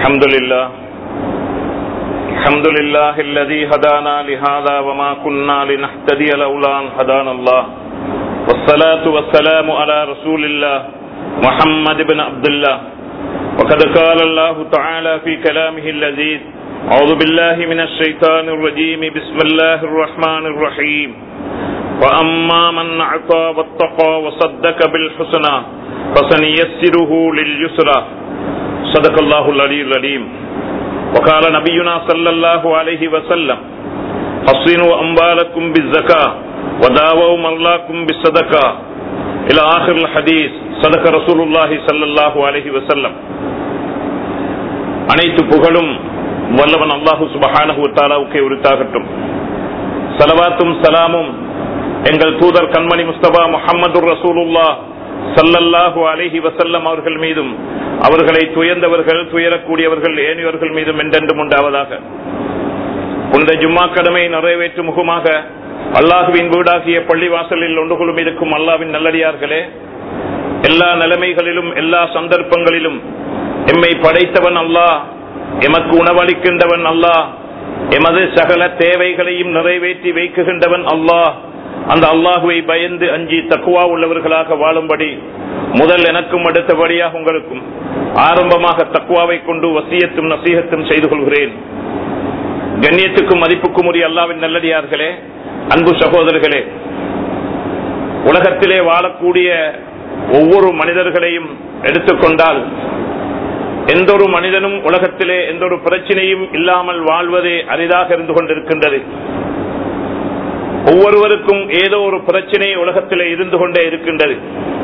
الحمد لله الحمد لله الذي هدانا لهذا وما كنا لنهتدي لولا أن هدانا الله والصلاة والسلام على رسول الله محمد بن عبد الله وقد قال الله تعالى في كلامه اللذيذ أعوذ بالله من الشيطان الرجيم بسم الله الرحمن الرحيم وأما من أعطى واتقى وصدق بالحسنى فسنيسره لليسرى صدق الله العلي العليم وقال نبينا صلى الله عليه وسلم حصنوا أموالكم بالزكاة وداووا مرلاكم بالصدقة إلى آخر الحديث صدق رسول الله صلى الله عليه وسلم அனைத்து புகழும் வல்லவன் அல்லாஹு சுபஹானஹு தாலாவுக்கே உரித்தாகட்டும் சலவாத்தும் சலாமும் எங்கள் தூதர் கண்மணி முஸ்தபா முஹம்மது ரசூலுல்லா சல்லல்லாஹு அலைஹி வசல்லம் அவர்கள் மீதும் அவர்களை துயர்ந்தவர்கள் துயரக்கூடியவர்கள் ஏனியவர்கள் மீதும் என்றென்றும் உண்டாவதாக புனித ஜும்மா கடமை நிறைவேற்றும் முகமாக அல்லாஹுவின் வீடாகிய பள்ளிவாசலில் ஒன்றுகுழும் இருக்கும் அல்லாவின் நல்லடியார்களே எல்லா நிலைமைகளிலும் எல்லா சந்தர்ப்பங்களிலும் எம்மை படைத்தவன் அல்லாஹ் எமக்கு உணவளிக்கின்றவன் அல்லாஹ் எமது சகல தேவைகளையும் நிறைவேற்றி வைக்குகின்றவன் அல்லாஹ் அந்த அல்லாஹுவை பயந்து அஞ்சி தக்குவா உள்ளவர்களாக வாழும்படி முதல் எனக்கும் அடுத்தபடியாக உங்களுக்கும் ஆரம்பமாக தக்குவாவை கொண்டு வசியத்தும் நசீகத்தும் செய்து கொள்கிறேன் கண்ணியத்துக்கும் மதிப்புக்கும் உரிய அல்லாவின் நல்லடியார்களே அன்பு சகோதரர்களே உலகத்திலே வாழக்கூடிய ஒவ்வொரு மனிதர்களையும் எடுத்துக்கொண்டால் எந்த ஒரு மனிதனும் உலகத்திலே எந்த ஒரு பிரச்சனையும் இல்லாமல் வாழ்வதே அரிதாக இருந்து கொண்டிருக்கின்றது ஒவ்வொருவருக்கும் ஏதோ ஒரு பிரச்சனை உலகத்திலே இருந்து கொண்டே இருக்கின்றது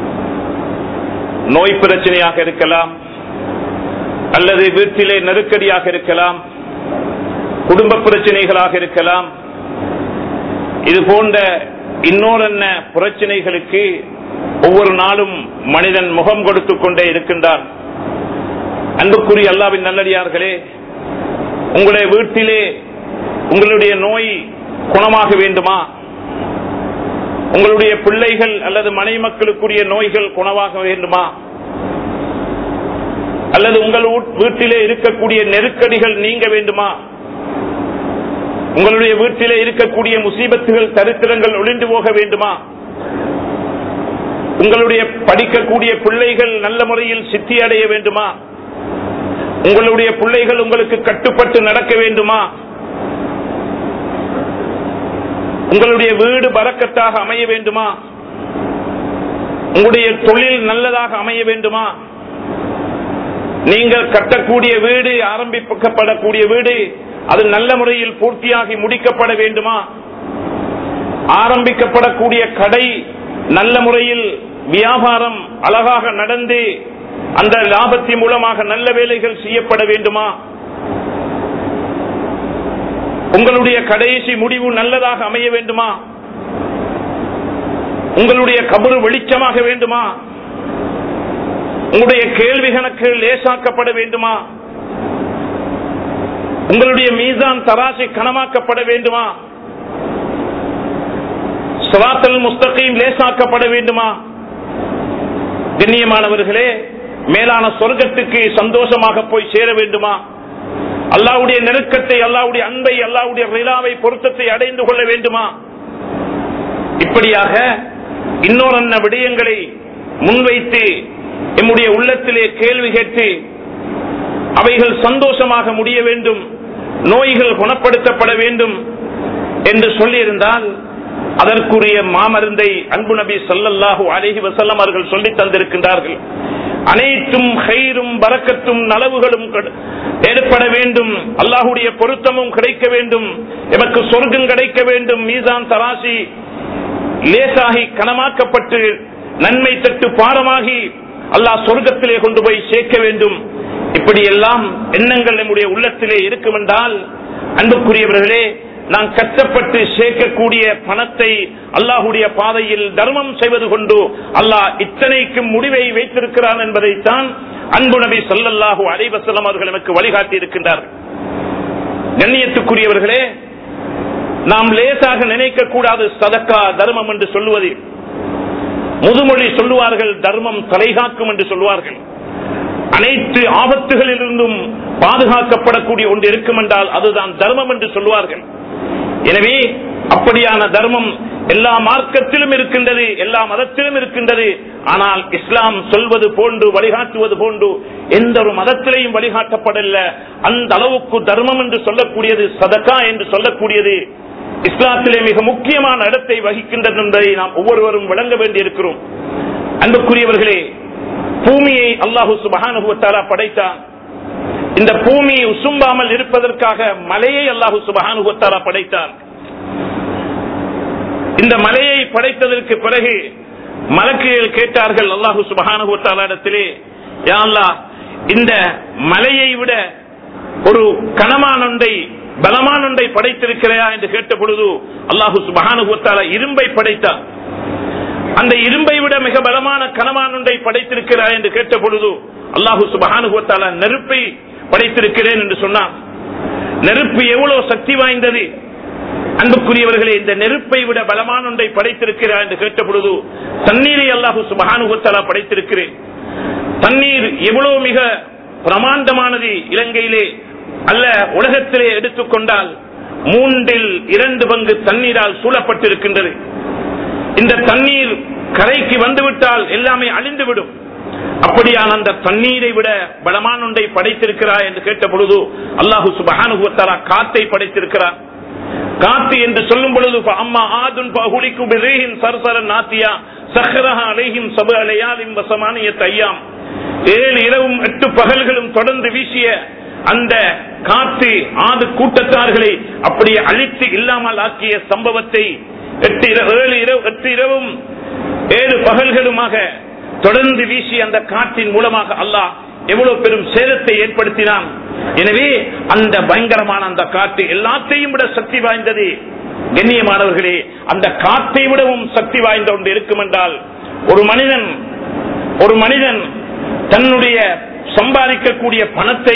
நோய் பிரச்சனையாக இருக்கலாம் அல்லது வீட்டிலே நெருக்கடியாக இருக்கலாம் குடும்ப பிரச்சனைகளாக இருக்கலாம் இது போன்ற இன்னொரு பிரச்சனைகளுக்கு ஒவ்வொரு நாளும் மனிதன் முகம் கொடுத்துக் கொண்டே இருக்கின்றான் அன்புக்குரிய அல்லாவின் நல்லடியார்களே உங்களுடைய வீட்டிலே உங்களுடைய நோய் குணமாக வேண்டுமா உங்களுடைய பிள்ளைகள் அல்லது மனை மக்களுக்குரிய நோய்கள் குணமாக வேண்டுமா அல்லது உங்கள் வீட்டிலே இருக்கக்கூடிய நெருக்கடிகள் நீங்க வேண்டுமா உங்களுடைய வீட்டிலே இருக்கக்கூடிய முசீபத்துகள் தரித்திரங்கள் ஒளிந்து போக வேண்டுமா உங்களுடைய படிக்கக்கூடிய பிள்ளைகள் நல்ல முறையில் சித்தி அடைய வேண்டுமா உங்களுடைய பிள்ளைகள் உங்களுக்கு கட்டுப்பட்டு நடக்க வேண்டுமா உங்களுடைய வீடு பறக்கத்தாக அமைய வேண்டுமா உங்களுடைய தொழில் நல்லதாக அமைய வேண்டுமா நீங்கள் கட்டக்கூடிய வீடு ஆரம்பிக்கப்படக்கூடிய வீடு அது நல்ல முறையில் பூர்த்தியாகி முடிக்கப்பட வேண்டுமா ஆரம்பிக்கப்படக்கூடிய கடை நல்ல முறையில் வியாபாரம் அழகாக நடந்து அந்த லாபத்தின் மூலமாக நல்ல வேலைகள் செய்யப்பட வேண்டுமா உங்களுடைய கடைசி முடிவு நல்லதாக அமைய வேண்டுமா உங்களுடைய கபரு வெளிச்சமாக வேண்டுமா உங்களுடைய கேள்வி கணக்கு லேசாக்கப்பட வேண்டுமா உங்களுடைய மீசான் தராசி கனமாக்கப்பட வேண்டுமா சவாத்தல் முஸ்தகையும் லேசாக்கப்பட வேண்டுமா கண்ணியமானவர்களே மேலான சொர்க்கத்துக்கு சந்தோஷமாக போய் சேர வேண்டுமா அல்லாவுடைய நெருக்கத்தை அல்லாவுடைய அன்பை அல்லாவுடைய ரிலாவை பொருத்தத்தை அடைந்து கொள்ள வேண்டுமா இப்படியாக இன்னொரு விடயங்களை முன்வைத்து எம்முடைய உள்ளத்திலே கேள்வி கேட்டு அவைகள் சந்தோஷமாக முடிய வேண்டும் நோய்கள் குணப்படுத்தப்பட வேண்டும் என்று சொல்லியிருந்தால் அதற்குரிய மாமருந்தை அன்பு நபி சொல்லல்லாஹு அழகி வசல்லம் அவர்கள் சொல்லி தந்திருக்கின்றார்கள் அனைத்தும் ஹைரும் பறக்கத்தும் நலவுகளும் ஏற்பட வேண்டும் அல்லாஹுடைய பொருத்தமும் கிடைக்க வேண்டும் எமக்கு சொர்க்கம் கிடைக்க வேண்டும் மீசான் தராசி லேசாகி கனமாக்கப்பட்டு நன்மை தட்டு பாரமாகி அல்லாஹ் சொர்க்கத்திலே கொண்டு போய் சேர்க்க வேண்டும் இப்படி எல்லாம் எண்ணங்கள் நம்முடைய உள்ளத்திலே இருக்கும் என்றால் அன்புக்குரியவர்களே நாம் கஷ்டப்பட்டு சேர்க்கக்கூடிய பணத்தை அல்லாஹுடைய பாதையில் தர்மம் செய்வது கொண்டு அல்லாஹ் இத்தனைக்கும் முடிவை வைத்திருக்கிறான் என்பதைத்தான் அன்பு நபி சொல்லல்லாஹு அலைவசலம் அவர்கள் எனக்கு வழிகாட்டி இருக்கின்றார் கண்ணியத்துக்குரியவர்களே நாம் லேசாக நினைக்க கூடாது சதக்கா தர்மம் என்று சொல்லுவது முதுமொழி சொல்லுவார்கள் தர்மம் தலைகாக்கும் என்று சொல்லுவார்கள் அனைத்து ஆபத்துகளிலிருந்தும் பாதுகாக்கப்படக்கூடிய ஒன்று இருக்கும் என்றால் அதுதான் தர்மம் என்று சொல்வார்கள் எனவே அப்படியான தர்மம் எல்லா மார்க்கத்திலும் இருக்கின்றது எல்லா மதத்திலும் இருக்கின்றது ஆனால் இஸ்லாம் சொல்வது போன்று வழிகாட்டுவது போன்று எந்த ஒரு மதத்திலையும் வழிகாட்டப்படல அந்த அளவுக்கு தர்மம் என்று சொல்லக்கூடியது சதக்கா என்று சொல்லக்கூடியது இஸ்லாத்திலே மிக முக்கியமான இடத்தை வகிக்கின்றது என்பதை நாம் ஒவ்வொருவரும் விளங்க வேண்டியிருக்கிறோம் அன்புக்குரியவர்களே பூமியை அல்லாஹு சுபஹானுவத்தாலா படைத்தான் இந்த பூமி உசும்பாமல் இருப்பதற்காக மலையை அல்லாஹு சுபஹானுவத்தாலா படைத்தான் இந்த மலையை படைத்ததற்கு பிறகு மலக்குகள் கேட்டார்கள் அல்லாஹு சுபஹானுவத்தாலிடத்திலே யா அல்லாஹ் இந்த மலையை விட ஒரு கனமான ஒன்றை பலமான ஒன்றை படைத்திருக்கிறாயா என்று கேட்ட பொழுது அல்லாஹு சுபஹானுவத்தாலா இரும்பை படைத்தார் அந்த இரும்பை விட மிக பலமான கனமான ஒன்றை படைத்திருக்கிறாய் என்று கேட்ட பொழுது அல்லாஹு சுபஹானுவத்தாலா நெருப்பை படைத்திருக்கிறேன் என்று சொன்னான் நெருப்பு எவ்வளவு சக்தி வாய்ந்தது அன்புக்குரியவர்களே இந்த நெருப்பை விட பலமான ஒன்றை படைத்திருக்கிறார் என்று கேட்ட பொழுது தண்ணீரை அல்லாஹு சுபஹானுவத்தாலா படைத்திருக்கிறேன் தண்ணீர் எவ்வளவு மிக பிரமாண்டமானது இலங்கையிலே அல்ல உலகத்திலே எடுத்துக்கொண்டால் மூன்றில் இரண்டு பங்கு தண்ணீரால் சூழப்பட்டிருக்கின்றது இந்த தண்ணீர் கரைக்கு வந்துவிட்டால் எல்லாமே அழிந்துவிடும் அப்படியான அந்த தண்ணீரை விட பலமான ஒன்றை படைத்திருக்கிறார் என்று கேட்ட பொழுது அல்லாஹு சுபஹானுவத்தாலா காத்தை படைத்திருக்கிறார் காத்து என்று சொல்லும் பொழுது அம்மா ஆதுன் பகுலிக்கும் சரசர நாத்தியா சஹரஹா அலைஹிம் சபு அலையாலிம் வசமானியத் ஐயாம் ஏழு இரவும் எட்டு பகல்களும் தொடர்ந்து வீசிய அந்த காத்து ஆது கூட்டத்தார்களை அப்படியே அழித்து இல்லாமல் ஆக்கிய சம்பவத்தை எட்டு இர- ஏழு இரவு எட்டு இரவும் ஏழு பகல்களுமாக தொடர்ந்து வீசிய அந்த காற்றின் மூலமாக அல்லாஹ் எவ்வளவு பெரும் சேதத்தை ஏற்படுத்தினான் எனவே அந்த பயங்கரமான அந்த காற்று எல்லாத்தையும் விட சக்தி வாய்ந்தது கண்ணியமானவர்களே அந்த காற்றை விடவும் சக்தி வாய்ந்த ஒன்று இருக்கும் என்றால் ஒரு மனிதன் ஒரு மனிதன் தன்னுடைய சம்பாதிக்கக்கூடிய பணத்தை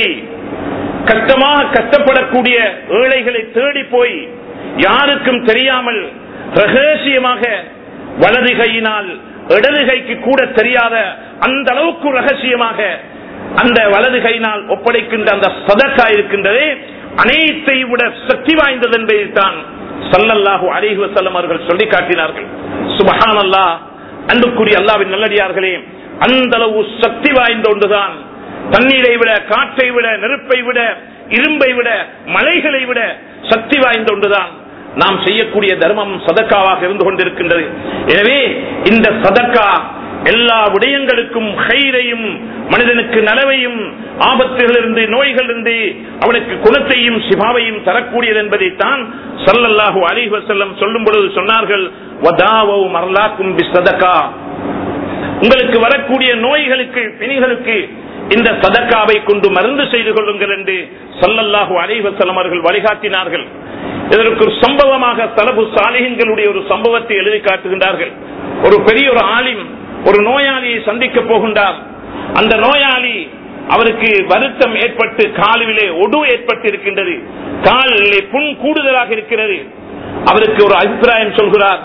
கஷ்டமாக கஷ்டப்படக்கூடிய ஏழைகளை தேடி போய் யாருக்கும் தெரியாமல் ரகசியமாக வலது கையினால் இடது கைக்கு கூட தெரியாத அந்த அளவுக்கு ரகசியமாக அந்த வலது கையினால் ஒப்படைக்கின்ற அந்த சதக்கா இருக்கின்றதே அனைத்தை விட சக்தி வாய்ந்தது என்பதைத்தான் சல்லல்லாஹு அலைஹி வஸல்லம் அவர்கள் சொல்லி காட்டினார்கள் சுபஹான் அல்லாஹ் அன்புக்குரிய அல்லாவின் நல்லடியார்களே அந்த அளவு சக்தி வாய்ந்த ஒன்றுதான் தண்ணீரை விட காற்றை விட நெருப்பை விட இரும்பை விட மலைகளை விட சக்தி வாய்ந்த ஒன்றுதான் நாம் செய்யக்கூடிய தர்மம் சதக்காவாக இருந்து கொண்டிருக்கின்றது எனவே இந்த சதக்கா எல்லா விடயங்களுக்கும் ஹைரையும் மனிதனுக்கு நலவையும் ஆபத்துகளிலிருந்து நோய்களிலிருந்து அவனுக்கு குணத்தையும் சிபாவையும் தரக்கூடியது என்பதைத்தான் சல்லல்லாஹு அலைஹி வஸல்லம் சொல்லும் பொழுது சொன்னார்கள் வதாவவு மரலாக்கும் பிஸ்ததக்கா உங்களுக்கு வரக்கூடிய நோய்களுக்கு பிணிகளுக்கு இந்த சதக்காவை கொண்டு மருந்து செய்து கொள்ளுங்கள் என்று சல்லல்லாஹு அலைவசலம் அவர்கள் வழிகாட்டினார்கள் இதற்கு ஒரு சம்பவமாக தலபு சாலிகங்களுடைய ஒரு சம்பவத்தை எழுதி காட்டுகின்றார்கள் ஒரு பெரிய ஒரு ஆலிம் ஒரு நோயாளியை சந்திக்க போகின்றார் அந்த நோயாளி அவருக்கு வருத்தம் ஏற்பட்டு காலிலே ஒடு ஏற்பட்டு இருக்கின்றது காலிலே புண் கூடுதலாக இருக்கிறது அவருக்கு ஒரு அபிப்பிராயம் சொல்கிறார்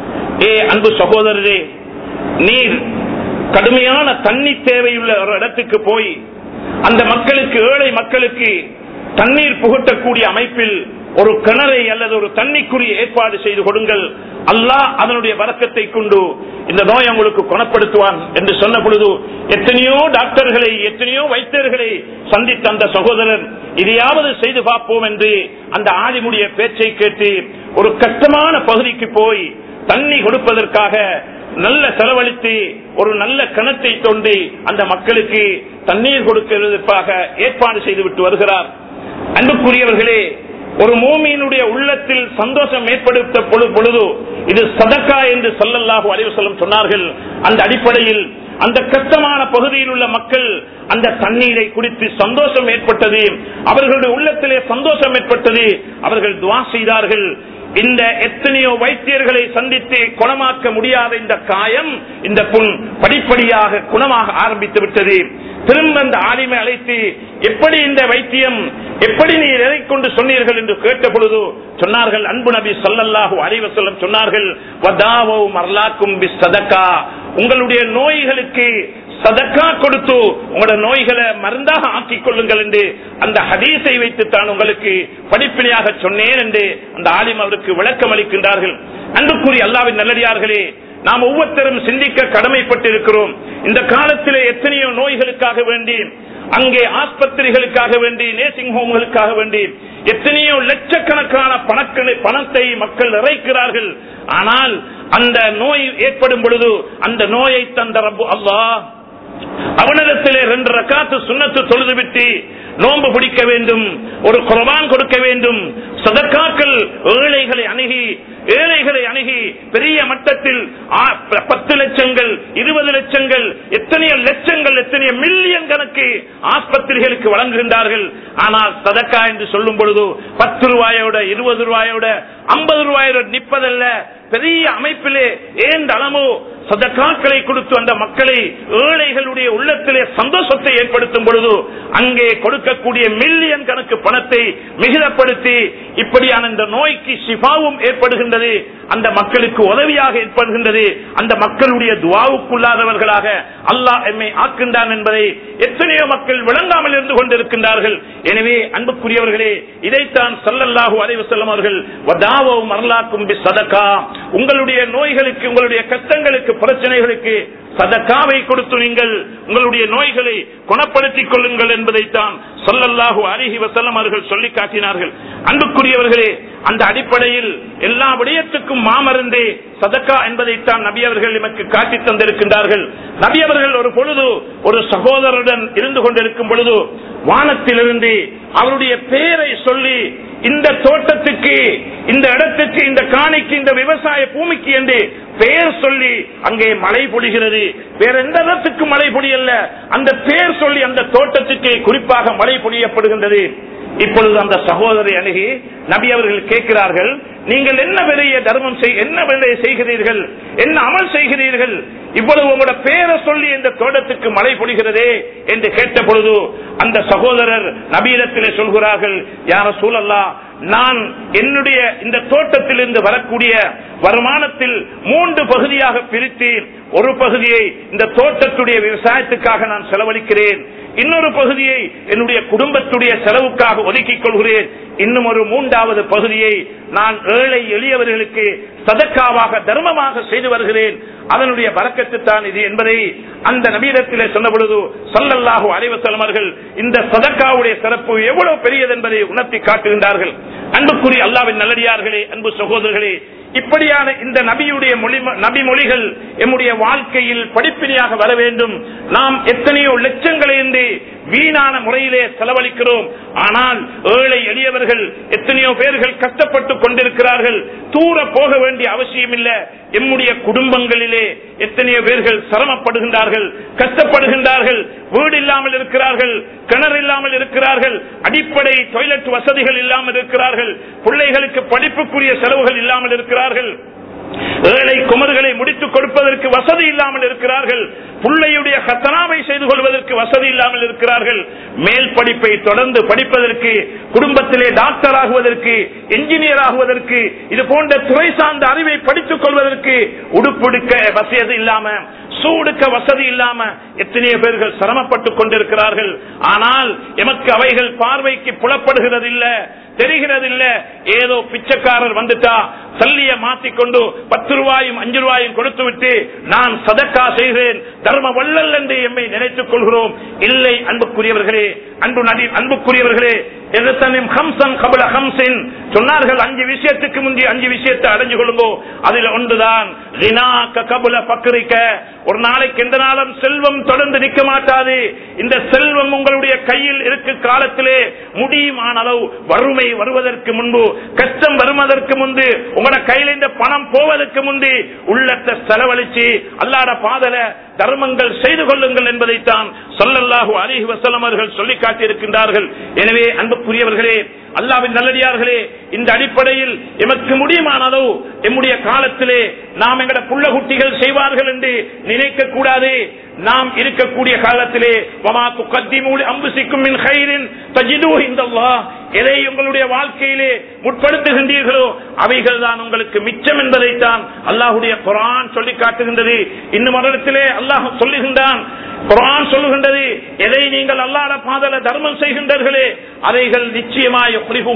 ஏ அன்பு சகோதரரே நீர் கடுமையான தண்ணி தேவையுள்ள ஒரு இடத்துக்கு போய் அந்த மக்களுக்கு ஏழை மக்களுக்கு தண்ணீர் புகட்டக்கூடிய அமைப்பில் ஒரு கிணறை அல்லது ஒரு தண்ணிக்குரிய ஏற்பாடு செய்து கொடுங்கள் அல்லாஹ் அதனுடைய வரக்கத்தை கொண்டு இந்த நோய் உங்களுக்கு குணப்படுத்துவான் என்று சொன்ன பொழுது எத்தனையோ டாக்டர்களை எத்தனையோ வைத்தியர்களை சந்தித்த அந்த சகோதரர் இதையாவது செய்து பார்ப்போம் என்று அந்த ஆலிமுடைய பேச்சை கேட்டு ஒரு கஷ்டமான பகுதிக்கு போய் தண்ணி கொடுப்பதற்காக நல்ல செலவழித்து ஒரு நல்ல கிணத்தை தோண்டி அந்த மக்களுக்கு தண்ணீர் கொடுக்கிறதுக்காக ஏற்பாடு செய்துவிட்டு வருகிறார் அன்புக்குரியவர்களே ஒரு மூமியினுடைய உள்ளத்தில் சந்தோஷம் ஏற்படுத்த பொழு- பொழுது இது சதக்கா என்று சொல்லல்லாஹு அலைவசல்லம் சொன்னார்கள் அந்த அடிப்படையில் அந்த கஷ்டமான பகுதியில் உள்ள மக்கள் அந்த தண்ணீரை குடித்து சந்தோஷம் ஏற்பட்டது அவர்களுடைய உள்ளத்திலே சந்தோஷம் ஏற்பட்டது அவர்கள் துவா செய்தார்கள் இந்த எத்தனையோ வைத்தியர்களை சந்தித்து குணமாக்க முடியாத இந்த காயம் இந்த புண் படிப்படியாக குணமாக ஆரம்பித்து விட்டது திரும்ப அந்த ஆலிமை அழைத்து எப்படி இந்த வைத்தியம் எப்படி நீர் எதை கொண்டு சொன்னீர்கள் என்று கேட்ட பொழுது சொன்னார்கள் அன்பு நபி சொல்லல்லாஹு அலைவசல்லம் சொன்னார்கள் வதாவோ மரலாக்கும் பி சதக்கா உங்களுடைய நோய்களுக்கு சதக்கா கொடுத்து உங்களோட நோய்களை மருந்தாக ஆக்கிக் கொள்ளுங்கள் என்று அந்த ஹதீஸை வைத்து தான் உங்களுக்கு படிப்பினையாக சொன்னேன் என்று அந்த ஆலிம் அவருக்கு விளக்கம் அளிக்கின்றார்கள் அன்புக்குரிய அல்லாவின் நல்லடியார்களே நாம் ஒவ்வொருத்தரும் சிந்திக்க கடமைப்பட்டிருக்கிறோம் இந்த காலத்திலே எத்தனையோ நோய்களுக்காக வேண்டி அங்கே ஆஸ்பத்திரிகளுக்காக வேண்டி நேசிங் ஹோம்களுக்காக வேண்டி எத்தனையோ லட்சக்கணக்கான பணக்களை பணத்தை மக்கள் இறைக்கிறார்கள் ஆனால் அந்த நோய் ஏற்படும் பொழுது அந்த நோயை தந்த ரப்பு அல்லாஹ் அவனிடத்திலே ரெண்டு ரக்காத்து சுண்ணத்து தொழுது விட்டு நோன்பு பிடிக்க வேண்டும் ஒரு குரபான் கொடுக்க வேண்டும் சதக்காக்கள் ஏழைகளை அணுகி ஏழைகளை அணுகி பெரிய மட்டத்தில் ஆ- ப- பத்து லட்சங்கள் இருபது லட்சங்கள் எத்தனையோ லட்சங்கள் எத்தனையோ மில்லியன் கணக்கு ஆஸ்பத்திரிகளுக்கு வழங்குகின்றார்கள் ஆனால் சதக்கா என்று சொல்லும் பொழுது பத்து ரூபாயோட இருபது ரூபாயோட ஐம்பது ரூபாயோட நிற்பதல்ல பெரிய அமைப்பிலே ஏன் அளமோ சதக்காக்களை கொடுத்து அந்த மக்களை ஏழைகளுடைய உள்ளத்திலே சந்தோஷத்தை ஏற்படுத்தும் பொழுது அங்கே கொடுக்கக்கூடிய மில்லியன் கணக்கு பணத்தை மிகுதப்படுத்தி இப்படியான இந்த நோய்க்கு சிபாவும் ஏற்படுகின்றது அந்த மக்களுக்கு உதவியாக ஏற்படுகின்றது அந்த மக்களுடைய துவாவுக்குள்ளாதவர்களாக அல்லாஹ் எம்மை ஆக்கின்றான் என்பதை எத்தனையோ மக்கள் விளங்காமல் இருந்து கொண்டிருக்கின்றார்கள் எனவே அன்புக்குரியவர்களே இதைத்தான் சல்லல்லாஹு அலைவு செல்லும் அவர்கள் வதாவும் அருளாக்கும் பி சதகா உங்களுடைய நோய்களுக்கு உங்களுடைய கஷ்டங்களுக்கு பிரச்சனைகளுக்கு சதக்காவை கொடுத்து நீங்கள் உங்களுடைய நோய்களை குணப்படுத்திக் கொள்ளுங்கள் என்பதைத்தான் சொல்லல்லாஹு அலிஹி வசல்லம் அவர்கள் சொல்லி காட்டினார்கள் அன்புக்குரியவர்களே அந்த அடிப்படையில் எல்லா விடயத்துக்கும் மாமருந்தே சதக்கா என்பதைத்தான் நபி அவர்கள் எமக்கு காட்டி தந்திருக்கின்றார்கள் நபி அவர்கள் ஒரு பொழுது ஒரு சகோதரருடன் இருந்து கொண்டிருக்கும் பொழுது வானத்திலிருந்து அவருடைய பெயரை சொல்லி இந்த தோட்டத்துக்கு இந்த இடத்துக்கு இந்த காணிக்கு இந்த விவசாய பூமிக்கு என்று பெயர் சொல்லி அங்கே மழை பொழிகிறது வேற எந்த இடத்துக்கு மழை பொழியல்ல அந்த பெயர் சொல்லி அந்த தோட்டத்துக்கு குறிப்பாக மழை பொழியப்படுகின்றது இப்பொழுது அந்த சகோதரி அணுகி நபி அவர்கள் கேட்கிறார்கள் நீங்கள் என்ன பெரிய தர்மம் செய் என்ன வேலையை செய்கிறீர்கள் என்ன அமல் செய்கிறீர்கள் இவ்வளவு உங்களோட பேரை சொல்லி இந்த தோட்டத்துக்கு மழை பொழிகிறதே என்று கேட்ட பொழுது அந்த சகோதரர் நபீரத்திலே சொல்கிறார்கள் யார சூழல்லா நான் என்னுடைய இந்த தோட்டத்திலிருந்து வரக்கூடிய வருமானத்தில் மூன்று பகுதியாக பிரித்து ஒரு பகுதியை இந்த தோட்டத்துடைய விவசாயத்துக்காக நான் செலவழிக்கிறேன் இன்னொரு பகுதியை என்னுடைய குடும்பத்துடைய செலவுக்காக ஒதுக்கிக் கொள்கிறேன் இன்னும் ஒரு மூன்றாவது பகுதியை நான் ஏழை எளியவர்களுக்கு சதக்காவாக தர்மமாக செய்து வருகிறேன் அதனுடைய பறக்கத்து தான் இது என்பதை அந்த நபீரத்திலே சொன்ன பொழுது சொல்லல்லாஹு அலைவசலமர்கள் இந்த சதக்காவுடைய சிறப்பு எவ்வளவு பெரியது என்பதை உணர்த்தி காட்டுகின்றார்கள் அன்புக்குரிய அல்லாவின் நல்லடியார்களே அன்பு சகோதரர்களே இப்படியான இந்த நபியுடைய மொழி நபி மொழிகள் எம்முடைய வாழ்க்கையில் படிப்பினையாக வர வேண்டும் நாம் எத்தனையோ லட்சங்களை இன்றி வீணான முறையிலே செலவழிக்கிறோம் ஆனால் ஏழை எளியவர்கள் எத்தனையோ பேர்கள் கஷ்டப்பட்டுக் கொண்டிருக்கிறார்கள் தூர போக வேண்டிய அவசியம் இல்லை எம்முடைய குடும்பங்களிலே எத்தனையோ பேர்கள் சிரமப்படுகின்றார்கள் கஷ்டப்படுகின்றார்கள் வீடு இல்லாமல் இருக்கிறார்கள் கிணறு இல்லாமல் இருக்கிறார்கள் அடிப்படை டொய்லெட் வசதிகள் இல்லாமல் இருக்கிறார்கள் பிள்ளைகளுக்கு படிப்புக்குரிய செலவுகள் இல்லாமல் இருக்கிறார்கள் ஏழை குமர்களை முடித்துக் கொடுப்பதற்கு வசதி இல்லாமல் இருக்கிறார்கள் பிள்ளையுடைய கத்தனாவை செய்து கொள்வதற்கு வசதி இல்லாமல் இருக்கிறார்கள் மேல் படிப்பை தொடர்ந்து படிப்பதற்கு குடும்பத்திலே டாக்டர் ஆகுவதற்கு என்ஜினியர் ஆகுவதற்கு இது போன்ற துறை சார்ந்த அறிவை படித்துக் கொள்வதற்கு உடுப்புடுக்க வசதி இல்லாம சூடுக்க வசதி இல்லாம எத்தனையோ பேர்கள் சிரமப்பட்டுக் கொண்டிருக்கிறார்கள் ஆனால் எமக்கு அவைகள் பார்வைக்கு புலப்படுகிறது இல்ல தெரிகிறது இல்ல ஏதோ பிச்சைக்காரர் வந்துட்டா சல்லிய மாத்திக்கொண்டு பத்து ரூபாயும் அஞ்சு ரூபாயும் கொடுத்து விட்டு நான் சதக்கா செய்கிறேன் தர்ம வள்ளல் என்று எம்மை நினைத்துக் கொள்கிறோம் இல்லை அன்புக்குரியவர்களே அன்பு நடி அன்புக்குரியவர்களே எதத்தனின் ஹம்சன் கபல ஹம்சின் சொன்னார்கள் அஞ்சு விஷயத்துக்கு முந்தி அஞ்சு விஷயத்தை அடைஞ்சு கொள்ளுங்கோ அதில் ஒன்றுதான் ரினாக்க கபுல பக்கரிக்க ஒரு நாளைக்கு எந்த நாளும் செல்வம் தொடர்ந்து நிற்க மாட்டாது இந்த செல்வம் உங்களுடைய கையில் இருக்கு காலத்திலே முடியுமான அளவு வறுமை வருவதற்கு முன்பு கஷ்டம் வருவதற்கு முன்பு உங்களோட கையில இந்த பணம் போவதற்கு முன்பு உள்ளத்தை செலவழிச்சு அல்லாட பாதல தர்மங்கள் செய்து கொள்ளுங்கள் என்பதைத்தான் சொல்லல்லாஹு அலிஹி வசலம் அவர்கள் சொல்லி காட்டியிருக்கின்றார்கள் எனவே அன்புக்குரியவர்களே அல்லாவின் நல்லடியார்களே இந்த அடிப்படையில் எமக்கு முடியுமானதோ எம்முடைய காலத்திலே நாம் எங்கட புள்ள குட்டிகள் செய்வார்கள் என்று நினைக்க கூடாது நாம் இருக்கக்கூடிய காலத்திலே வமா துக்கத்திமூலி அம்புசிக்கும் மின் ஹைரின் தஜிதூ இந்தல்லாஹ் எதை உங்களுடைய வாழ்க்கையிலே முற்படுத்துகின்றீர்களோ அவைகள் தான் உங்களுக்கு மிச்சம் என்பதைத்தான் அல்லாஹுடைய குரான் சொல்லி காட்டுகின்றது இன்னும் மரணத்திலே அல்லாஹ் சொல்லுகின்றான் குரான் சொல்லுகின்றது எதை நீங்கள் அல்லாட பாதல தர்மம் செய்கின்றீர்களே அதைகள் நிச்சயமாய்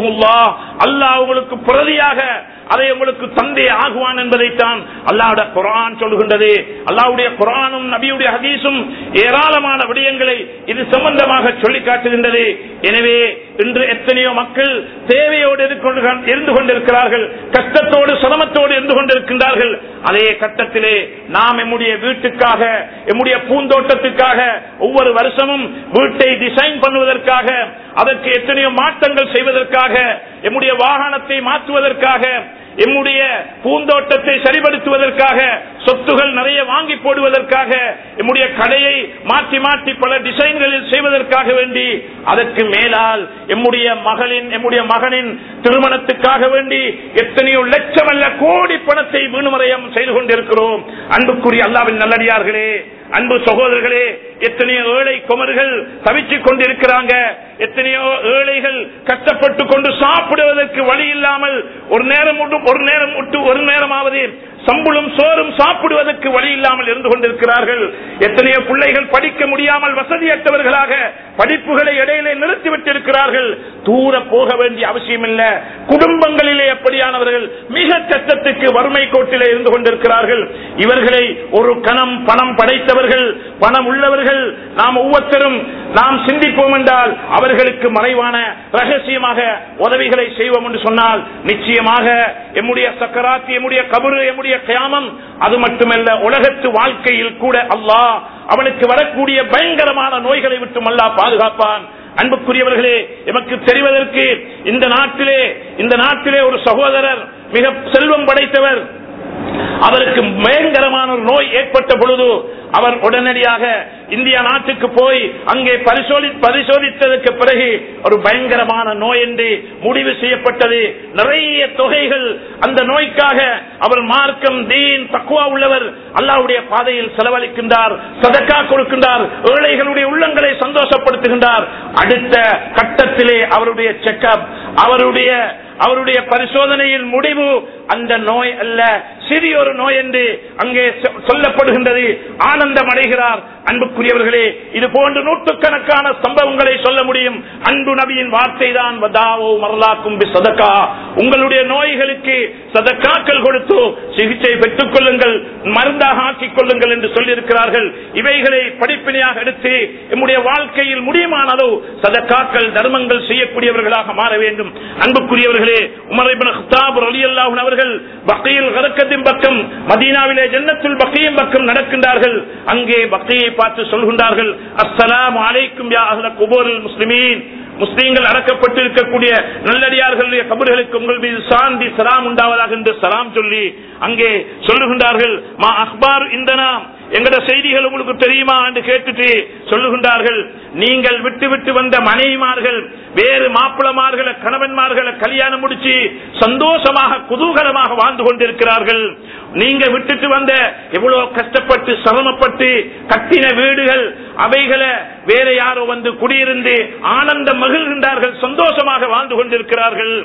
அல்லாஹ் உங்களுக்கு பிரதியாக அதை உங்களுக்கு தந்தை ஆகுவான் என்பதைத்தான் அல்லாஹ்வுடைய குரான் சொல்லுகின்றது அல்லாஹ்வுடைய குரானும் நபியுடைய ஹதீஸும் ஏராளமான விடயங்களை இது சம்பந்தமாக சொல்லி காட்டுகின்றது எனவே இன்று எத்தனையோ மக்கள் தேவையோடு இருந்து- இருந்து கொண்டிருக்கிறார்கள் கஷ்டத்தோடு சிரமத்தோடு இருந்து கொண்டிருக்கின்றார்கள் அதே கட்டத்திலே நாம் எம்முடைய வீட்டுக்காக எம்முடைய பூந்தோட்டத்துக்காக ஒவ்வொரு வருஷமும் வீட்டை டிசைன் பண்ணுவதற்காக அதற்கு எத்தனையோ மாற்றங்கள் செய்வதற்காக எம்முடைய வாகனத்தை மாற்றுவதற்காக எம்முடைய பூந்தோட்டத்தை சரிபடுத்துவதற்காக சொத்துகள் நிறைய வாங்கி போடுவதற்காக எம்முடைய கடையை மாற்றி மாற்றி பல டிசைன்களில் செய்வதற்காக வேண்டி அதற்கு மேலால் எம்முடைய மகளின் எம்முடைய மகனின் திருமணத்துக்காக வேண்டி எத்தனையோ லட்சம் அல்ல கோடி பணத்தை வீணுமறையம் செய்து கொண்டிருக்கிறோம் அன்புக்குரிய அல்லாவின் நல்லடியார்களே அன்பு சகோதரர்களே எத்தனையோ ஏழை குமர்கள் தவிச்சுக் கொண்டிருக்கிறாங்க எத்தனையோ ஏழைகள் கஷ்டப்பட்டு கொண்டு சாப்பிடுவதற்கு வழி இல்லாமல் ஒரு நேரம் மட்டும் ஒரு நேரம் விட்டு ஒரு நேரமாவது சம்பளம் சோறும் சாப்பிடுவதற்கு வழி இல்லாமல் இருந்து கொண்டிருக்கிறார்கள் எத்தனையோ பிள்ளைகள் படிக்க முடியாமல் வசதியற்றவர்களாக படிப்புகளை இடையிலே நிறுத்திவிட்டிருக்கிறார்கள் தூர போக வேண்டிய அவசியம் இல்ல குடும்பங்களிலே எப்படியானவர்கள் மிக கஷ்டத்துக்கு வறுமை கோட்டிலே இருந்து கொண்டிருக்கிறார்கள் இவர்களை ஒரு கணம் பணம் படைத்தவர்கள் பணம் உள்ளவர்கள் நாம் ஒவ்வொருத்தரும் நாம் சிந்திப்போம் என்றால் அவர்களுக்கு மறைவான ரகசியமாக உதவிகளை செய்வோம் என்று சொன்னால் நிச்சயமாக எம்முடைய சக்கராத்தி எம்முடைய கபரு எம்முடைய கயாமம் அது மட்டுமல்ல உலகத்து வாழ்க்கையில் கூட அல்லாஹ் அவனுக்கு வரக்கூடிய பயங்கரமான நோய்களை விட்டும் அல்லாஹ் பாதுகாப்பான் அன்புக்குரியவர்களே எமக்கு தெரிவதற்கு இந்த நாட்டிலே இந்த நாட்டிலே ஒரு சகோதரர் மிக செல்வம் படைத்தவர் அவருக்கு பயங்கரமான ஒரு நோய் ஏற்பட்ட பொழுது அவர் உடனடியாக இந்தியா நாட்டுக்கு போய் அங்கே பரிசோதி பரிசோதித்ததற்கு பிறகு ஒரு பயங்கரமான நோய் என்று முடிவு செய்யப்பட்டது நிறைய தொகைகள் அந்த நோய்க்காக அவர் மார்க்கம் தீன் தக்குவா உள்ளவர் அல்லாவுடைய பாதையில் செலவழிக்கின்றார் சதக்கா கொடுக்கின்றார் ஏழைகளுடைய உள்ளங்களை சந்தோஷப்படுத்துகின்றார் அடுத்த கட்டத்திலே அவருடைய செக்கப் அவருடைய அவருடைய பரிசோதனையின் முடிவு அந்த நோய் அல்ல சிறிய ஒரு நோய் என்று அங்கே சொ- சொல்லப்படுகின்றது ஆனந்தம் அடைகிறார் அன்புக்குரியவர்களே இது போன்ற நூற்றுக்கணக்கான சம்பவங்களை சொல்ல முடியும் அன்பு நபியின் வார்த்தை தான் வதாவோ மரலாக்கும் பி சதக்கா உங்களுடைய நோய்களுக்கு சதக்காக்கள் கொடுத்து சிகிச்சை பெற்றுக் கொள்ளுங்கள் மருந்தாக ஆக்கிக் கொள்ளுங்கள் என்று சொல்லியிருக்கிறார்கள் இவைகளை படிப்பினையாக எடுத்து நம்முடைய வாழ்க்கையில் முடியுமானதோ சதக்காக்கள் தர்மங்கள் செய்யக்கூடியவர்களாக மாற வேண்டும் அன்புக்குரியவர்களே உமர் இப்னு ஹத்தாப் ரலியல்லாஹு அன்ஹு அவர்கள் பக்கையில் கரக்கத்தின் பக்கம் மதீனாவிலே ஜன்னத்துல் பக்கையின் பக்கம் நடக்கின்றார்கள் அங்கே பக்கையை பார்த்து சொல்கின்றார்கள் அஸ்ஸலாமு அலைக்கும் யா அஹ்ல குபூரில் முஸ்லிமீன் முஸ்லீம்கள் அடக்கப்பட்டு இருக்கக்கூடிய நல்லடியார்களுடைய கபர்களுக்கு உங்கள் மீது சாந்தி சலாம் உண்டாவதாக என்று சலாம் சொல்லி அங்கே சொல்லுகின்றார்கள் மா அக்பார் இந்த நாம் எங்கட செய்திகள் உங்களுக்கு தெரியுமா என்று கேட்டுட்டு சொல்லுகின்றார்கள் நீங்கள் விட்டு விட்டு வந்த மனைவிமார்கள் வேறு மாப்பிளமார்களை கணவன்மார்களை கல்யாணம் முடிச்சு சந்தோஷமாக குதூகலமாக வாழ்ந்து கொண்டிருக்கிறார்கள் நீங்க விட்டுட்டு வந்த எவ்வளவு கஷ்டப்பட்டு சிரமப்பட்டு கட்டின வீடுகள் அவைகளை வேற யாரோ வந்து குடியிருந்து ஆனந்தம் மகிழ்கின்றார்கள் சந்தோஷமாக வாழ்ந்து கொண்டிருக்கிறார்கள்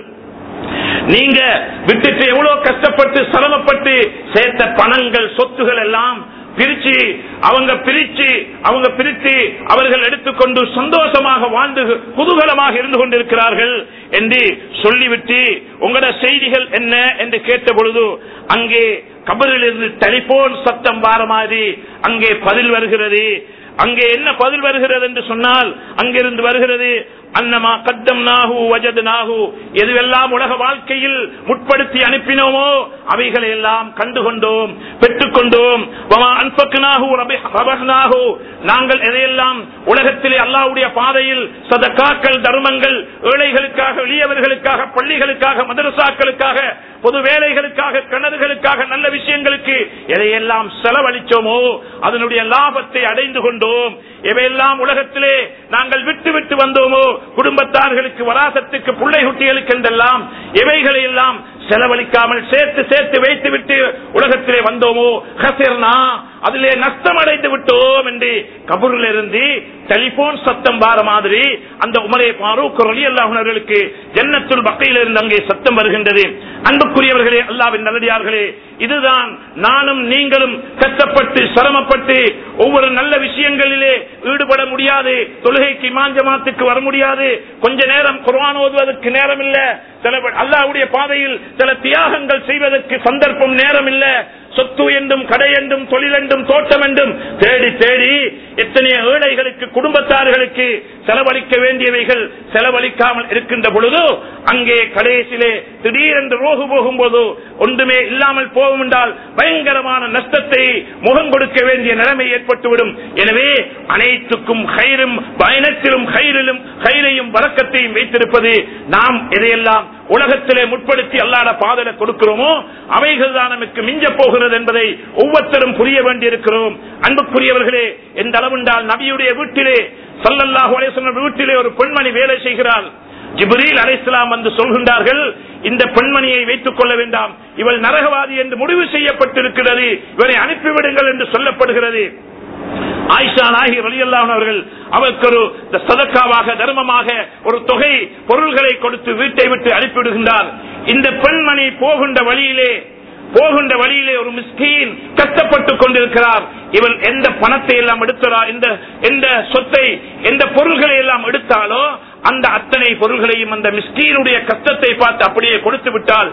நீங்க விட்டுட்டு எவ்வளவு கஷ்டப்பட்டு சிரமப்பட்டு சேர்த்த பணங்கள் சொத்துகள் எல்லாம் பிரிச்சு அவங்க பிரிச்சு அவங்க பிரித்து அவர்கள் எடுத்துக்கொண்டு சந்தோஷமாக வாழ்ந்து குதூகலமாக இருந்து கொண்டிருக்கிறார்கள் என்று சொல்லிவிட்டு உங்களோட செய்திகள் என்ன என்று கேட்ட பொழுது அங்கே கபரில் இருந்து டெலிபோன் சத்தம் வார மாதிரி அங்கே பதில் வருகிறது அங்கே என்ன பதில் வருகிறது என்று சொன்னால் அங்கிருந்து வருகிறது அன்னமா கத்தம் நாகு வஜது நாகு எதுவெல்லாம் உலக வாழ்க்கையில் முற்படுத்தி அனுப்பினோமோ அவைகளை எல்லாம் கண்டுகொண்டோம் பெற்றுக்கொண்டோம் வமா அன்பக்குனாகு ரபி- ரபஹ்னாகு. நாங்கள் எதையெல்லாம் உலகத்திலே அல்லாஹ்வுடைய பாதையில் சதக்காக்கள் தர்மங்கள் ஏழைகளுக்காக எளியவர்களுக்காக பள்ளிகளுக்காக மதரசாக்களுக்காக பொது வேலைகளுக்காக கிணறுகளுக்காக நல்ல விஷயங்களுக்கு எதையெல்லாம் செலவழிச்சோமோ அதனுடைய லாபத்தை அடைந்து கொண்டோம் எவையெல்லாம் உலகத்திலே நாங்கள் விட்டு விட்டு வந்தோமோ குடும்பத்தார்களுக்கு வராசத்துக்கு பிள்ளை குட்டிகளுக்கு என்றெல்லாம் எவைகளை எல்லாம் செலவழிக்காமல் சேர்த்து சேர்த்து வைத்து விட்டு உலகத்திலே வந்தோமோ ஹசிர்னா அதிலே நஷ்டம் அடைந்து விட்டோம் என்று கபூரில் இருந்து டெலிபோன் சத்தம் வார மாதிரி அந்த உமரே பாரூக் அலி அல்லாஹர்களுக்கு ஜன்னத்துல் பக்கையில் இருந்து அங்கே சத்தம் வருகின்றது அன்புக்குரியவர்களே அல்லாவின் நல்லடியார்களே இதுதான் நானும் நீங்களும் கஷ்டப்பட்டு சிரமப்பட்டு ஒவ்வொரு நல்ல விஷயங்களிலே ஈடுபட முடியாது தொழுகைக்கு மாஞ்சமாத்துக்கு வர முடியாது கொஞ்ச நேரம் குர்ஆன் ஓதுவதற்கு நேரம் இல்ல சில அல்லாவுடைய பாதையில் சில தியாகங்கள் செய்வதற்கு சந்தர்ப்பம் நேரம் இல்ல சொத்து என்றும் கடை என்றும் தொழில் என்றும் தோட்டம் என்றும் தேடி தேடி எத்தனை ஏழைகளுக்கு குடும்பத்தார்களுக்கு செலவழிக்க வேண்டியவைகள் செலவழிக்காமல் இருக்கின்ற பொழுது அங்கே கடைசியிலே திடீரென்று ரோகு போகும்போது ஒன்றுமே இல்லாமல் போகும் என்றால் பயங்கரமான நஷ்டத்தை முகம் கொடுக்க வேண்டிய நிலைமை ஏற்பட்டுவிடும் எனவே அனைத்துக்கும் கயிறும் பயணத்திலும் கயிறிலும் கயிறையும் வரக்கத்தையும் வைத்திருப்பது நாம் எதையெல்லாம் உலகத்திலே முற்படுத்தி அல்லாத பாதல கொடுக்கிறோமோ அவைகள் தான் நமக்கு மிஞ்ச போகிறது என்பதை ஒவ்வொருத்தரும் புரிய வேண்டியிருக்கிறோம் அன்புக்குரியவர்களே எந்த அளவுண்டால் நபியுடைய வீட்டிலே சல்லல்லாஹு அலைஹி வஸல்லம் வீட்டிலே ஒரு பெண்மணி வேலை செய்கிறாள் ஜிப்ரீல் அலைஹிஸ்ஸலாம் வந்து சொல்கின்றார்கள் இந்த பெண்மணியை வைத்துக் கொள்ள வேண்டாம் இவள் நரகவாதி என்று முடிவு செய்யப்பட்டிருக்கிறது இவரை அனுப்பிவிடுங்கள் என்று சொல்லப்படுகிறது ஆயிஷா நாகி ரலியல்லாஹு அவர்கள் அவருக்கு ஒரு சதக்காவாக தர்மமாக ஒரு தொகை பொருள்களை கொடுத்து வீட்டை விட்டு அனுப்பிவிடுகின்றார் இந்த பெண்மணி போகின்ற வழியிலே போகின்ற வழியிலே ஒரு மிஸ்கீன் கஷ்டப்பட்டுக் கொண்டிருக்கிறார் இவள் எந்த பணத்தை எல்லாம் எடுத்தாரா இந்த எந்த சொத்தை எந்த பொருள்களை எல்லாம் எடுத்தாலோ அந்த அத்தனை பொருள்களையும் அந்த மிஸ்கீனுடைய கஷ்டத்தை பார்த்து அப்படியே கொடுத்து விட்டால்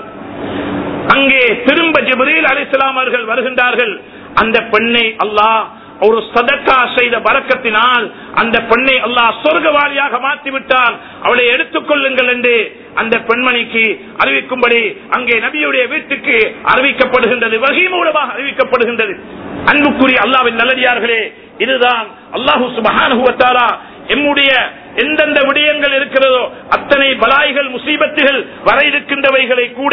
அங்கே திரும்ப ஜிப்ரீல் அலிஸ்லாம் அவர்கள் வருகின்றார்கள் அந்த பெண்ணை அல்லாஹ் ஒரு சதக்கா செய்த பறக்கத்தினால் அந்த பெண்ணை அல்லாஹ் சொர்க்கவாளியாக மாற்றி விட்டான் அவளை எடுத்துக் கொள்ளுங்கள் என்று அந்த பெண்மணிக்கு அறிவிக்கும்படி அங்கே நபியுடைய வீட்டுக்கு அறிவிக்கப்படுகின்றது வகை மூலமாக அறிவிக்கப்படுகின்றது அன்புக்குரிய அல்லாவின் நல்லடியார்களே இதுதான் அல்லாஹு சுபஹானுவத்தாரா எம்முடைய எந்தெந்த விடயங்கள் இருக்கிறதோ அத்தனை பலாய்கள் முசீபத்துகள் வர இருக்கின்றவைகளை கூட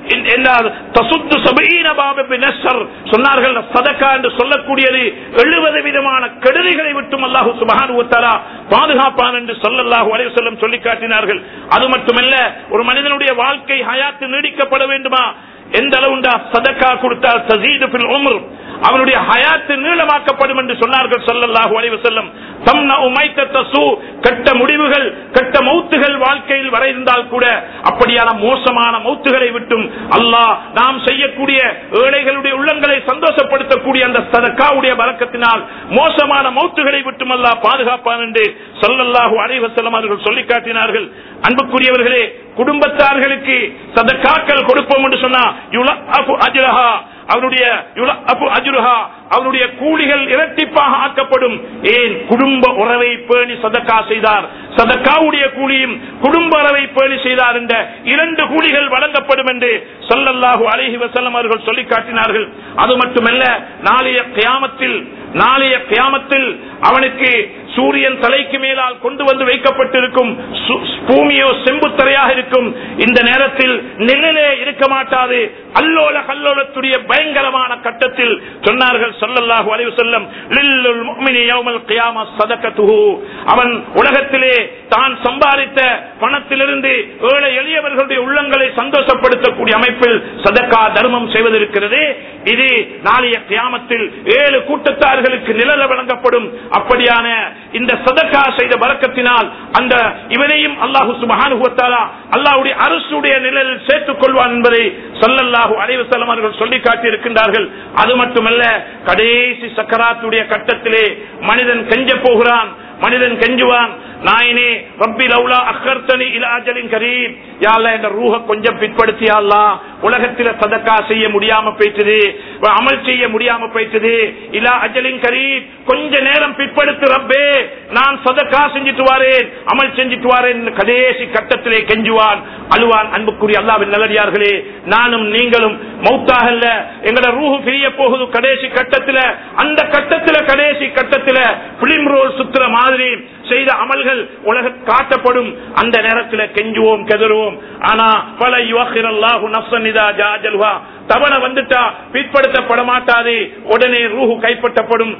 சொன்னார்கள் சதக்கா என்று சொல்லக்கூடியது எழுபது விதமான கெடுதிகளை விட்டும் அல்லாஹு சுபஹானுவத்தாரா பாதுகாப்பான் என்று சொல்லல்லாஹு அலைஹி வஸல்லம் சொல்லி காட்டினார்கள் அது மட்டுமல்ல ஒரு மனிதனுடைய வாழ்க்கை ஹயாத்து நீடிக்கப்பட வேண்டுமா எந்த அளவுண்டா சதக்கா கொடுத்தால் தசீது பில் உம்ர் அவனுடைய ஹயாத்து நீளமாக்கப்படும் என்று சொன்னார்கள் சொல்லல்லாஹு அலைஹி வஸல்லம் தம்ன உமைத்த சூ கட்ட முடிவுகள் கட்ட மௌத்துகள் வாழ்க்கையில் வர இருந்தால் கூட அப்படியான மோசமான மௌத்துகளை விட்டும் அல்லாஹ் நாம் செய்யக்கூடிய ஏழைகளுடைய உள்ளங்களை சந்தோஷப்படுத்தக்கூடிய அந்த சதக்காவுடைய பறக்கத்தினால் மோசமான மௌத்துகளை விட்டும் அல்லாஹ் பாதுகாப்பான் என்று சொல்லல்லாஹு அலைஹி வஸல்லம் அவர்கள் சொல்லி காட்டினார்கள் அன்புக்குரியவர்களே குடும்பத்தார்களுக்கு சதக்காக்கள் கொடுப்போம் என்று சொன்னா யுலஅஃபு அஜ்ரஹா அவருடைய யுலஅஃபு அஜ்ருஹா அவருடைய கூலிகள் இரட்டிப்பாக ஆக்கப்படும் ஏன் குடும்ப உறவை பேணி சதக்கா செய்தார் சதக்காவுடைய கூலியும் குடும்ப உறவை பேணி செய்தார் என்ற இரண்டு கூலிகள் வழங்கப்படும் என்று சொல்லல்லாஹு அலைஹி வஸல்லம் அவர்கள் சொல்லி காட்டினார்கள் அது மட்டுமல்ல நாளைய கியாமத்தில் நாளைய கியாமத்தில் அவனுக்கு சூரியன் தலைக்கு மேலால் கொண்டு வந்து வைக்கப்பட்டிருக்கும் சு- பூமியோ செம்புத்தரையாக இருக்கும் இந்த நேரத்தில் நிழலே இருக்க மாட்டாது அல்லோல கல்லோலத்துடைய பயங்கரமான கட்டத்தில் சொன்னார்கள் சொல்லல்லாஹு அலைஹி வஸல்லம் லில்லுல் முஃமினி யௌமல் கியாம ஸதகத்துஹு அவன் உலகத்திலே தான் சம்பாதித்த பணத்திலிருந்து ஏழை எளியவர்களுடைய உள்ளங்களை சந்தோஷப்படுத்தக்கூடிய அமைப்பில் சதக்கா தர்மம் செய்வதிருக்கிறது இது நாளைய கியாமத்தில் ஏழு கூட்டத்தார்களுக்கு நிழல வழங்கப்படும் அப்படியான இந்த சதக்கா செய்த பறக்கத்தினால் அந்த இவனையும் அல்லாஹு சுபஹானுவத்தாலா அல்லாஹ்வுடைய அரசுடைய நிழலில் சேர்த்துக் கொள்வான் என்பதை சொல்லல்லாஹு அலைவசல்லம் அவர்கள் சொல்லி காட்டியிருக்கின்றார்கள் அது மட்டுமல்ல கடைசி சக்கராத்துடைய கட்டத்திலே மனிதன் கெஞ்ச போகிறான் மனிதன் கெஞ்சுவான் நாயனே ரப்பி லவுலா அக்கர்த்தனி இல அஜலின் கரீம் யாழ்லா என்ற ரூஹ கொஞ்சம் பிற்படுத்தி அல்லா உலகத்தில சதக்கா செய்ய முடியாம போயிட்டது அமல் செய்ய முடியாம போயிட்டது இலா அஜலின் கரீம் கொஞ்ச நேரம் பிற்படுத்து ரப்பே நான் சதக்கா செஞ்சுட்டு வாரேன் அமல் செஞ்சுட்டு வாரேன் என்று கடைசி கட்டத்திலே கெஞ்சுவான் அழுவான் அன்புக்குரிய அல்லாவின் நல்லடியார்களே நானும் நீங்களும் மௌத்தாகல்ல எங்களோட ரூஹு பிரிய போகுது கடைசி கட்டத்தில அந்த கட்டத்தில கடைசி கட்டத்தில பிலிம் ரோல் சுத்துற மாதிரி செய்த அமல்கள் உலக காட்டப்படும் அந்த நேரத்தில் கெஞ்சுவோம் கெதறுவோம் ஆனா பல யுவஹிரல்லாஹு நஃப்ஸன் இதா ஜாஜல்ஹா தவணை வந்துட்டா பிற்படுத்தப்பட மாட்டாது உடனே ரூஹு கைப்பற்றப்படும்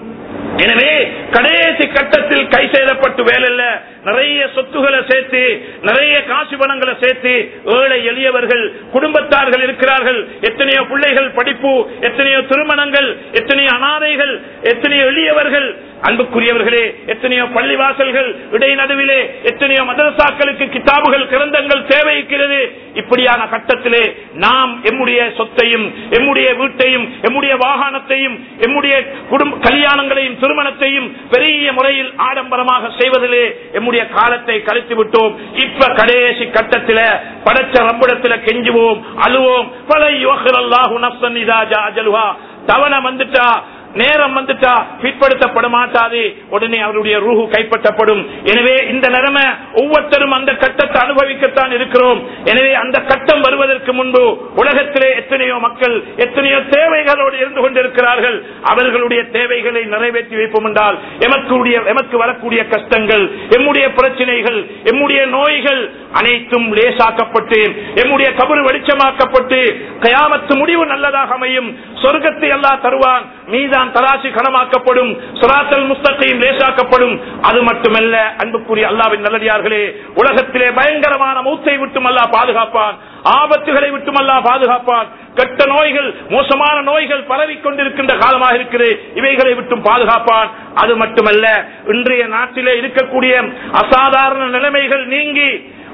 எனவே கடைசி கட்டத்தில் கை செய்தப்பட்டு வேலையில்ல நிறைய சொத்துக்களை சேர்த்து நிறைய காசு பணங்களை சேர்த்து ஏழை எளியவர்கள் குடும்பத்தார்கள் இருக்கிறார்கள் எத்தனையோ பிள்ளைகள் படிப்பு எத்தனையோ திருமணங்கள் எத்தனையோ அனாதைகள் எத்தனையோ எளியவர்கள் அன்புக்குரியவர்களே எத்தனையோ பள்ளிவாசல்கள் இடைநடுவிலே எத்தனையோ மதரசாக்களுக்கு கிதாபுகள் கிரந்தங்கள் தேவைக்கிறது இப்படியான கட்டத்திலே நாம் எம்முடைய சொத்தையும் எம்முடைய வீட்டையும் எம்முடைய வாகனத்தையும் எம்முடைய குடும்ப கல்யாணங்களையும் திருமணத்தையும் பெரிய முறையில் ஆடம்பரமாக செய்வதிலே எம்முடைய காலத்தை கழித்து விட்டோம் இப்ப கடைசி கட்டத்தில படைச்ச ரம்பிடத்தில கெஞ்சுவோம் அழுவோம் பல யோகரல்லாஹு நப்சன் இதா ஜா அஜலுஹா தவணை வந்துட்டா நேரம் வந்துட்டா பிற்படுத்தப்பட மாட்டாது உடனே அவருடைய ரூஹு கைப்பற்றப்படும் எனவே இந்த நிலைமை ஒவ்வொருத்தரும் அந்த கட்டத்தை அனுபவிக்கத்தான் இருக்கிறோம் எனவே அந்த கட்டம் வருவதற்கு முன்பு உலகத்திலே எத்தனையோ மக்கள் எத்தனையோ தேவைகளோடு இருந்து கொண்டிருக்கிறார்கள் அவர்களுடைய தேவைகளை நிறைவேற்றி வைப்போம் என்றால் எமக்குடைய எமக்கு வரக்கூடிய கஷ்டங்கள் எம்முடைய பிரச்சனைகள் எம்முடைய நோய்கள் அனைத்தும் லேசாக்கப்பட்டு எம்முடைய கபரு வெளிச்சமாக்கப்பட்டு கயாமத்து முடிவு நல்லதாக அமையும் சொர்க்கத்தை எல்லாம் தருவான் மீதான் தராசி கனமாக்கப்படும் சுராத்தல் முஸ்தகையும் லேசாக்கப்படும் அது மட்டுமல்ல அன்புக்குரிய அல்லாவின் நல்லடியார்களே உலகத்திலே பயங்கரமான மூத்தை விட்டும் அல்லா பாதுகாப்பான் ஆபத்துகளை விட்டும் அல்லா பாதுகாப்பான் கெட்ட நோய்கள் மோசமான நோய்கள் பரவி கொண்டிருக்கின்ற காலமாக இருக்கிறது இவைகளை விட்டும் பாதுகாப்பான் அது மட்டுமல்ல இன்றைய நாட்டிலே இருக்கக்கூடிய அசாதாரண நிலைமைகள் நீங்கி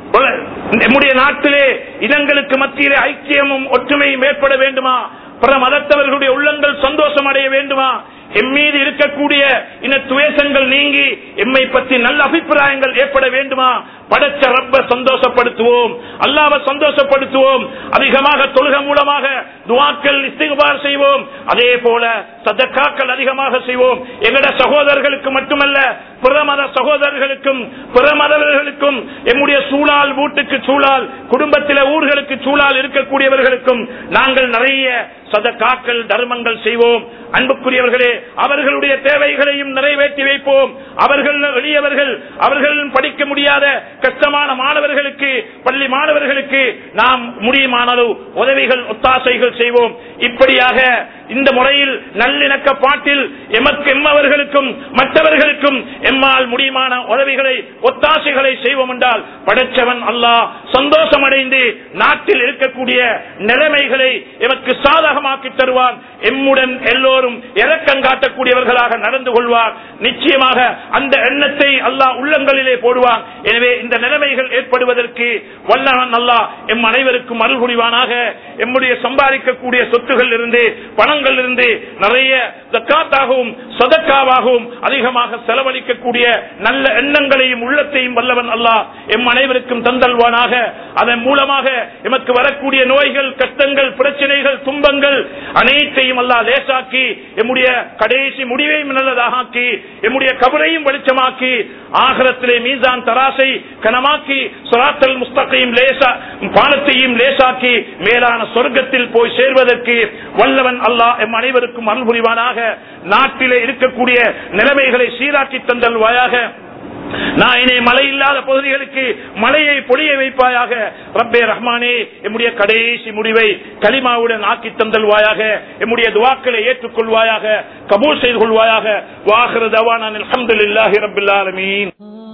நம்முடைய நாட்டிலே இனங்களுக்கு மத்தியிலே ஐக்கியமும் ஒற்றுமையும் ஏற்பட வேண்டுமா பிற மதத்தவர்களுடைய உள்ளங்கள் சந்தோஷம் அடைய வேண்டுமா எம் மீது இருக்கக்கூடிய இன துவேஷங்கள் நீங்கி எம்மை பற்றி நல்ல அபிப்பிராயங்கள் ஏற்பட வேண்டுமா படைச்ச ரப்ப சந்தோஷப்படுத்துவோம் அல்லாவை சந்தோஷப்படுத்துவோம் அதிகமாக தொழுக மூலமாக துவாக்கள் இஸ்திகுபார் செய்வோம் அதே போல சதக்காக்கள் அதிகமாக செய்வோம் எங்கட சகோதரர்களுக்கு மட்டுமல்ல பிறமத சகோதரர்களுக்கும் பிறமதவர்களுக்கும் எம்முடைய சூழால் வீட்டுக்கு சூழால் குடும்பத்தில ஊர்களுக்கு சூழால் இருக்கக்கூடியவர்களுக்கும் நாங்கள் நிறைய சதக்காக்கள் தர்மங்கள் செய்வோம் அன்புக்குரியவர்களே அவர்களுடைய தேவைகளையும் நிறைவேற்றி வைப்போம் அவர்கள் எளியவர்கள் அவர்கள் படிக்க முடியாத கஷ்டமான மாணவர்களுக்கு பள்ளி மாணவர்களுக்கு நாம் முடியுமான அளவு உதவிகள் ஒத்தாசைகள் செய்வோம் இப்படியாக இந்த முறையில் நல்லிணக்க பாட்டில் எமக்கு எம்மவர்களுக்கும் மற்றவர்களுக்கும் எம்மால் முடியுமான உதவிகளை ஒத்தாசைகளை செய்வோம் என்றால் படைச்சவன் அல்லாஹ் சந்தோஷம் அடைந்து நாட்டில் இருக்கக்கூடிய நிலைமைகளை எமக்கு சாதகமாக்கி தருவான் எம்முடன் எல்லோரும் இறக்கம் காட்டக்கூடியவர்களாக நடந்து கொள்வார் நிச்சயமாக அந்த எண்ணத்தை அல்லாஹ் உள்ளங்களிலே போடுவான் எனவே இந்த நிலைமைகள் ஏற்படுவதற்கு வல்லவன் அல்லாஹ் எம் அனைவருக்கும் அருள் புரிவானாக எம்முடைய சம்பாதிக்கக்கூடிய சொத்துகள் இருந்து பணங்கள் இருந்து நிறைய தக்காத்தாகவும் சதக்காவாகவும் அதிகமாக செலவழிக்கக்கூடிய நல்ல எண்ணங்களையும் உள்ளத்தையும் வல்லவன் அல்லாஹ் எம் அனைவருக்கும் தந்தல்வானாக அதன் மூலமாக எமக்கு வரக்கூடிய நோய்கள் கஷ்டங்கள் பிரச்சனைகள் துன்பங்கள் அனைத்தையும் அல்லா லேசாக்கி எம்முடைய கடைசி முடிவையும் நல்லதாக ஆக்கி எம்முடைய கபரையும் வெளிச்சமாக்கி ஆகரத்திலே மீசான் தராசை கனமாக்கி சுராத்தல் முஸ்தகையும் லேசா பாலத்தையும் லேசாக்கி மேலான சொர்க்கத்தில் போய் சேர்வதற்கு வல்லவன் அல்லாஹ் எம் அனைவருக்கும் அருள் புரிவானாக நாட்டிலே இருக்கக்கூடிய நிலைமைகளை சீராக்கி தந்தல்வாயாக நாயனே மழை இல்லாத பகுதிகளுக்கு மழையை பொழிய வைப்பாயாக ரப்பே ரஹ்மானே எம்முடைய கடைசி முடிவை களிமாவுடன் ஆக்கி தந்தல்வாயாக எம்முடைய துவாக்களை ஏற்றுக்கொள்வாயாக கபூல் செய்து கொள்வாயாக வாஹர தவான அலமதுல்லாஹி ரபில் ஆலமீன்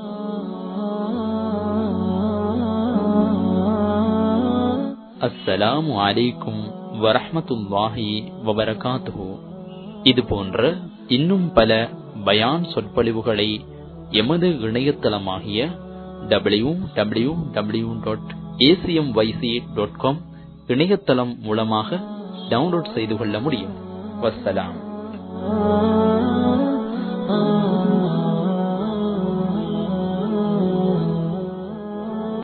அஸ்ஸலாமு அலைக்கும் வரஹ்மத்துல்லாஹி வபரகாத்துஹு இது போன்ற இன்னும் பல பயான் சொற்பொழிவுகளை எமது இணையதளமாகிய W W W dot ACM YC dot com இணையதளம் மூலமாக டவுன்லோட் செய்து கொள்ள முடியும் வசலாம்